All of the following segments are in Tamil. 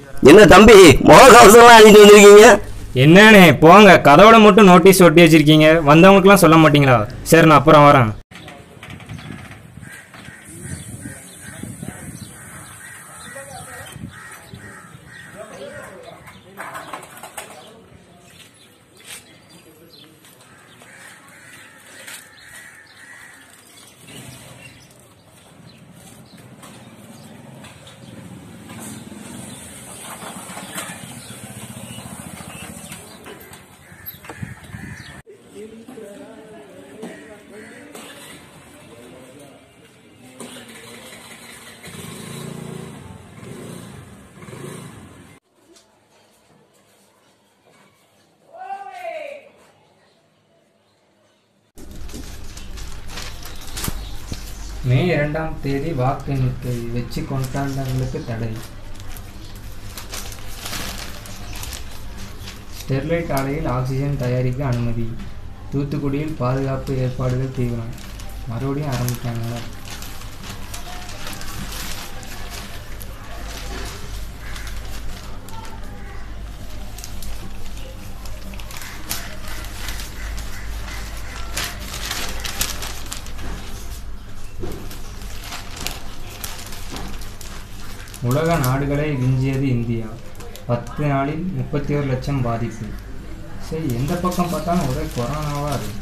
என்ன தம்பி முக கவசம்லாம் அணிட்டு வந்திருக்கீங்க என்னண்ணே போங்க கதவோட மட்டும் நோட்டீஸ் ஒட்டி வச்சிருக்கீங்க வந்தவங்களுக்குலாம் சொல்ல மாட்டீங்களா சரி நான் அப்புறம் வரேன் மே இரண்டாம் தேதி வாக்கு எண்ணிக்கை வச்சு கொண்டாண்டங்களுக்கு தடை ஸ்டெர்லைட் ஆலையில் ஆக்சிஜன் தயாரிக்க அனுமதி தூத்துக்குடியில் பாதுகாப்பு ஏற்பாடுகள் தீவிரம் மறுபடியும் ஆரம்பிட்டாங்களா உலக நாடுகளை விஞ்சியது இந்தியா பத்து நாளில் முப்பத்தி ஒரு லட்சம் பாதிப்பு சரி எந்த பக்கம் பார்த்தாலும் ஒரே கொரோனாவா இருக்கு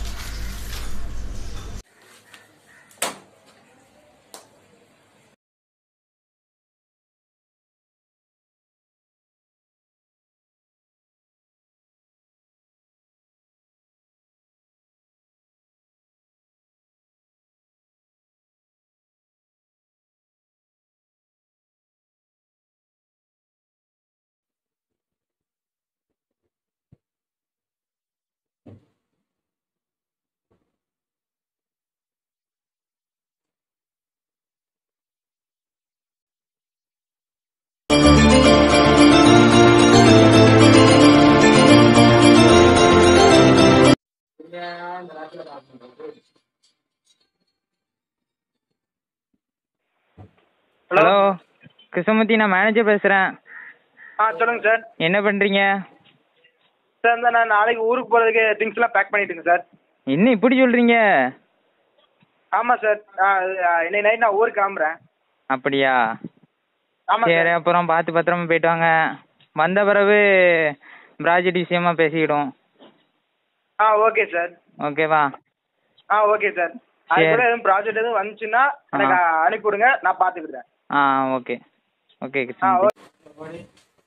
ஹலோ கிருஷ்ணமூர்த்தி நான் மேனேஜர் பேசுகிறேன் ஆ சொல்லுங்கள் சார் என்ன பண்ணுறீங்க சார் இந்த நான் நாளைக்கு ஊருக்கு போகிறதுக்கு திங்ஸ்லாம் பேக் பண்ணிட்டுங்க சார் என்ன இப்படி சொல்கிறீங்க ஆமாம் சார் இன்னைக்கு நைட் நான் ஊருக்கு கிளம்புறேன் அப்படியா ஆமாம் சரி சார் அப்புறம் பார்த்து பத்திரமா போயிட்டு வாங்க வந்த பிறகு ப்ராஜெக்ட் விஷயமா பேசிக்கிடுவோம் ஆ ஓகே சார் ஓகேவா ஆ ஓகே சார் அது சரி. கூட எதுவும் ப்ராஜெக்ட் எதுவும் வந்துச்சுன்னா எனக்கு அனுப்பி விடுங்க நான் பார்த்துக்கிறேன் ஆ ஓகே ஓகே ஆ கிருஷ்ணமூர்த்தி ஓகே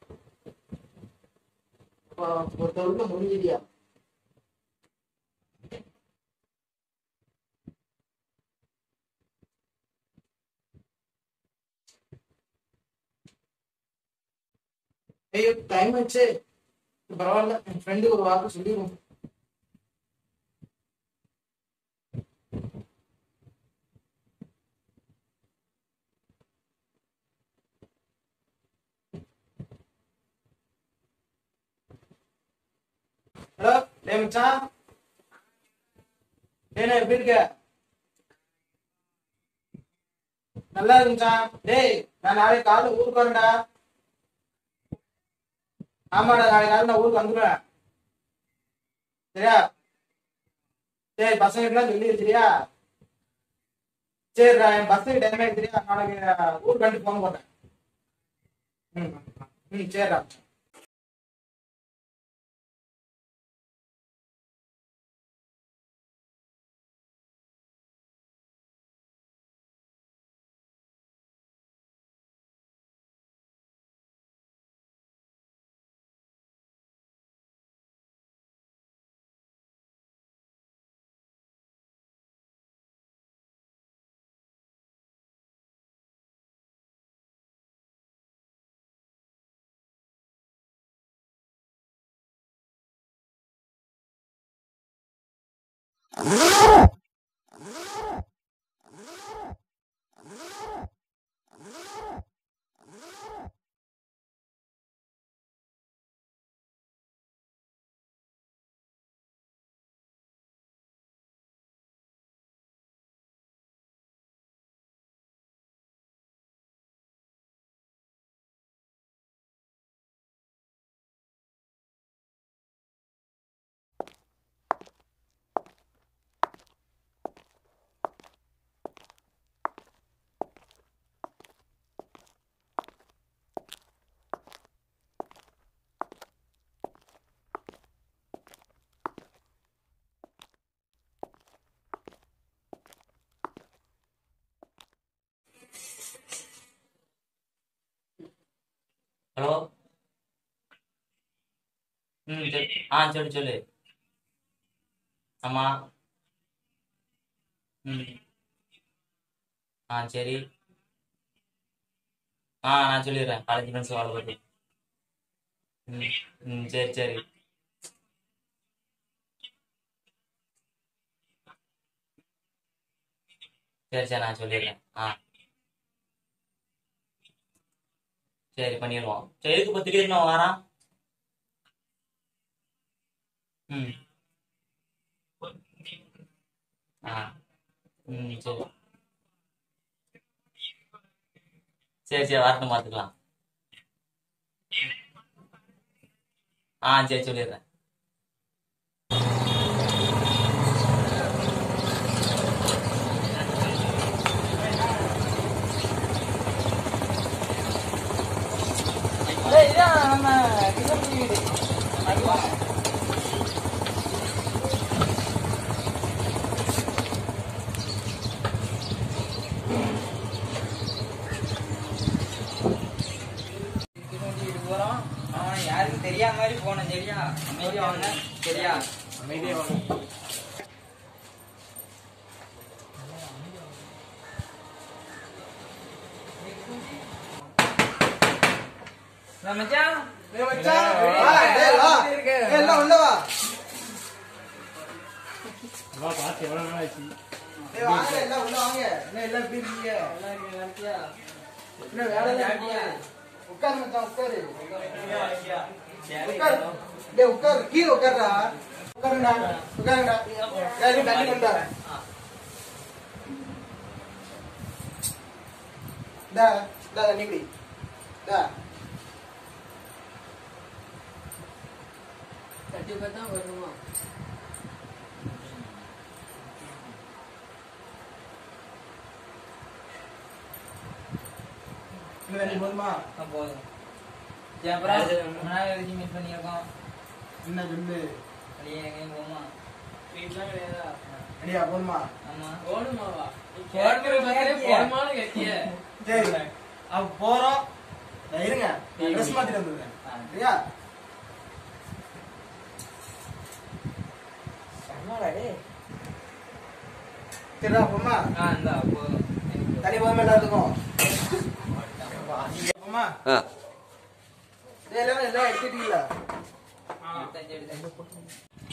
ஒருத்தவருக்கு முடிஞ்சிடியா ஐயோ டைம் ஆச்சு பரவாயில்ல என் ஃப்ரெண்டுக்கு ஒரு வார்த்தை சொல்லிடுவோம் ஹலோ டே மச்சான் டேய் எப்படி இருக்க நல்லா இருக்கு மச்சான் டேய் நான் நாளைக்கு காலைல ஊருக்கு வரேன்டா ஆமாடா நாளைக்கு காலையில நான் ஊருக்கு வந்துடுவேன் சரியா சரி பசங்களுக்குலாம் சொல்லி சரியா சரிடா என் பஸ்ஸுக்கு டைம் ஆயிடுச்சு சரியா நாளைக்கு ஊருக்கு வந்துட்டு போன் போட்டேன் ம் ம் சரிடா ம் சரி ஆ சொல்லு சொல்லு ஆமா ம் ஆ சரி ஆ நான் சொல்லிடுறேன் காலேஜ் ஃப்ரெண்ட்ஸ் வாழ பற்றி ம் ம் சரி சரி சரி சரி நான் சொல்லிடுறேன் ஆ சரி பண்ணிடுவோம் சரி எதுக்கு இப்போ திடீர்னு அவன் வரான் ம் ஆ ம் சரி சரி சரி வரட்டும் பார்த்துக்கலாம் ஆ சரி சொல்லிடுறேன் போறோம் அவன் யாருக்கும் தெரியாத மாதிரி போனோம் சரியா அமைதியா வாங்க சரியா அமைதியா வாங்க நான் மச்சான் டேய் மச்சான், வா, டேய் வா. ஏய், எல்லாம் உள்ள வா. வா பார்த்து எவ்வளோ நாள் ஆச்சு டேய், வாங்க, எல்லாம் உள்ள வாங்க. என்ன எல்லாம் எப்படி இருக்கீங்க? என்ன வேலை எல்லாம் இல்லையா? உட்காரு மச்சான், உட்காரு. உட்காரு. டேய், உட்காரு. கீழே உட்காருடா. உட்காருங்கடா, உட்காருங்கடா. டேய், நீ தண்ணி கொண்டு வா. இந்தா, இந்தா தண்ணி குடி. இந்தா. இன்னும் தண்ணி போதுமா ஆ, போதும் சரி, அப்புறம் ரொம்ப நாள் கழிச்சு மீட் பண்ணியிருக்கோம் என்ன சொல்லு வெளியே எங்கேயும் போமா அடியா போதுமா ஆமா சரி அவ போறோம் நான் இருங்க ட்ரெஸ் மாத்திட்டு வந்துருக்கேன் சரியா சரிடா போமா ஆ இந்தா போதும் தனி போதுமா எல்லாத்துக்கும் போமா ஆ டேய், எல்லாம் எல்லாம் எடுத்துட்டீங்களா எடுத்தாச்சு, எடுத்தாச்சு.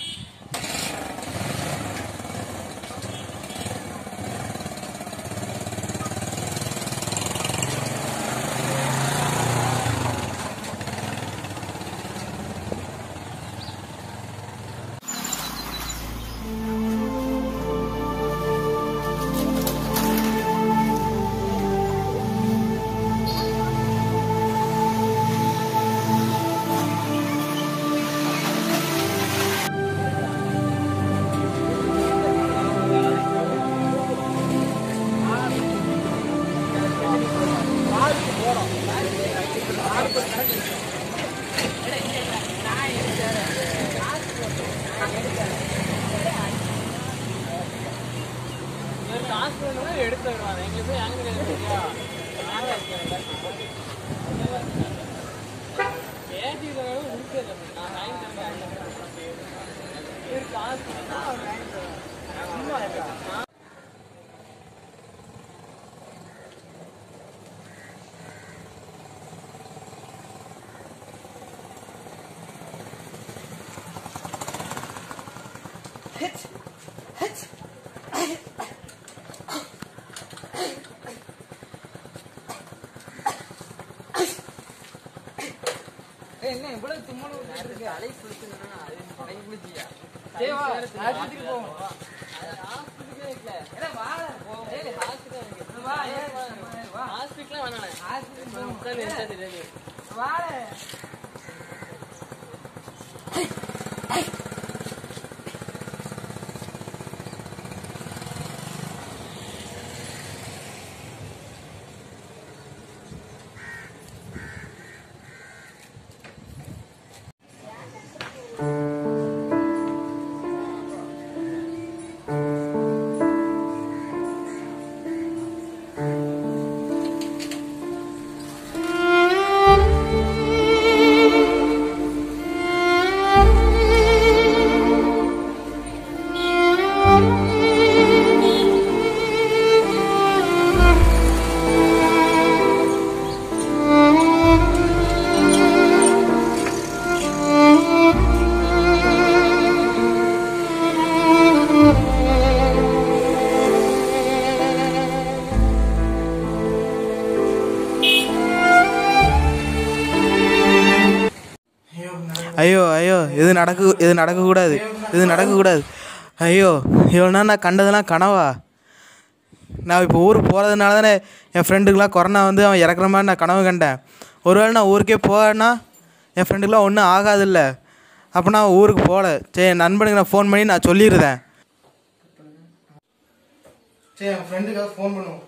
ஏய், என்ன இவ்வளவு தும்மல் விட்டுட்டு இருக்கு? அலை பிடிச்சிருந்தா, அது கை பிடிச்சியா? சரி, வா, ஆஸ்பத்திரிக்கு போவோம். அது ஆஸ்பத்திரிக்கே இல்ல. ஏடா, வாடா, போவோம். ஏய், ஹாஸ்பிட்டல் இருக்கு. வா, ஏய், வா. ஆஸ்பத்திரிக்கு போவோம். ஏய், வாடா. Thank இது நடக்க இது நடக்கக்கூடாது இது நடக்கக்கூடாது ஐயோ இவ்வளோ நாள் நான் கண்டதெல்லாம் கனவா நான் இப்போ ஊருக்கு போகிறதுனால தானே என் ஃப்ரெண்டுக்கெலாம் கொரோனா வந்து அவன் இறக்குற மாதிரி நான் கனவு கண்டேன் ஒருவேளை நான் ஊருக்கே போகலன்னா என் ஃப்ரெண்டுக்கெலாம் ஒன்றும் ஆகாதில்ல அப்போ நான் ஊருக்கு போகல சரி என் நண்பனுக்கு நான் ஃபோன் பண்ணி நான் சொல்லிடுறேன் சரி என் ஃப்ரெண்டுக்காக ஃபோன் பண்ணுவோம்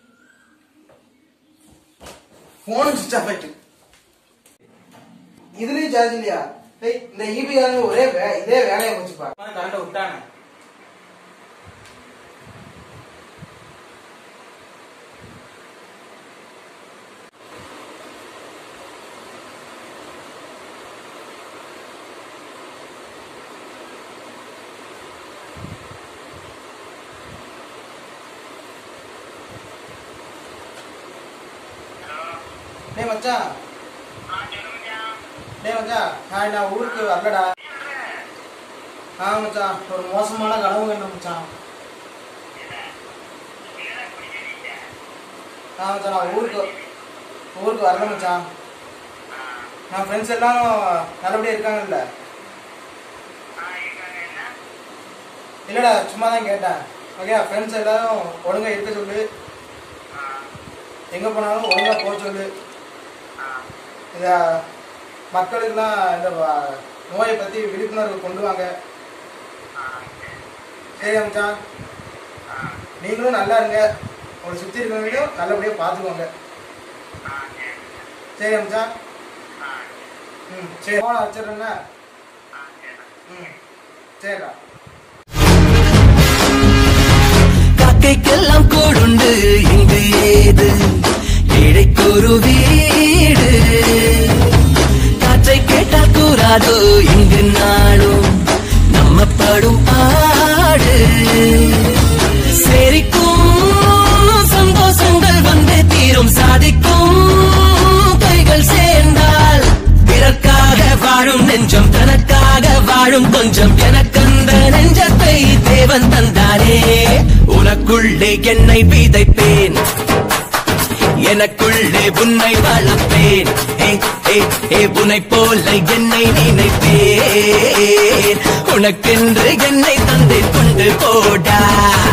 ஃபோன் சுவிச் ஆஃப் ஆயிட்டு இதுலயும் சார்ஜ் இல்லையா டேய் இந்த ஈபி காரங்க ஒரே வே- இதே வேலையை வச்சுப்பா கரண்ட விட்டானே டேய் மச்சான் டேய் மச்சான் ஹாய் நான் ஊருக்கு வரலடா ஆ மச்சான் ஒரு மோசமான கனவு கண்டேன் மச்சான் ஆ மச்சான் நான் ஊருக்கு ஊருக்கு வரல மச்சான் நான் ஃப்ரெண்ட்ஸ் எல்லாரும் நல்லபடியா இருக்காங்கல்ல இல்லடா சும்மா தான் கேட்டேன் ஓகே ஃப்ரெண்ட்ஸ் எல்லாரும் ஒழுங்கா இருக்க சொல்லு எங்க போனாலும் ஒழுங்கா போக சொல்லு இத மக்களுக்கெல்லாம் இந்த வ- நோயை பத்தி விழிப்புணர்வு கொண்டு வாங்க சரி அமிச்சான் நீங்களும் நல்லா இருங்க உங்களை சுத்தி இருக்கவங்களையும் நல்லபடியா பார்த்துக்கோங்க சரி அமிச்சான் ம் சரி போன வச்சிடுறேங்க ம் சரிடா காக்கைக்கெல்லாம் கூடுண்டு இங்கு ஏது ஏழைக்கொரு வீடு காற்றை கேட்டால் கூறாதோ இங்கு நாளும் நம்ம படும் பாடு சேரிக்கும் சந்தோஷங்கள் வந்து தீரும் சாதிக்கும் கைகள் சேர்ந்தால் பிறர்க்காக வாழும் நெஞ்சம் தனக்காக வாழும் கொஞ்சம் எனக்கந்த நெஞ்சத்தை தேவன் தந்தானே உனக்குள்ளே என்னை விதைப்பேன் எனக்குள்ளே உன்னை வளர்ப்பேன் ஏ, ஏ, ஏ, உன்னை போல என்னை நினைப்பேன் உனக்கென்று என்னை தந்தை கொண்டு போடா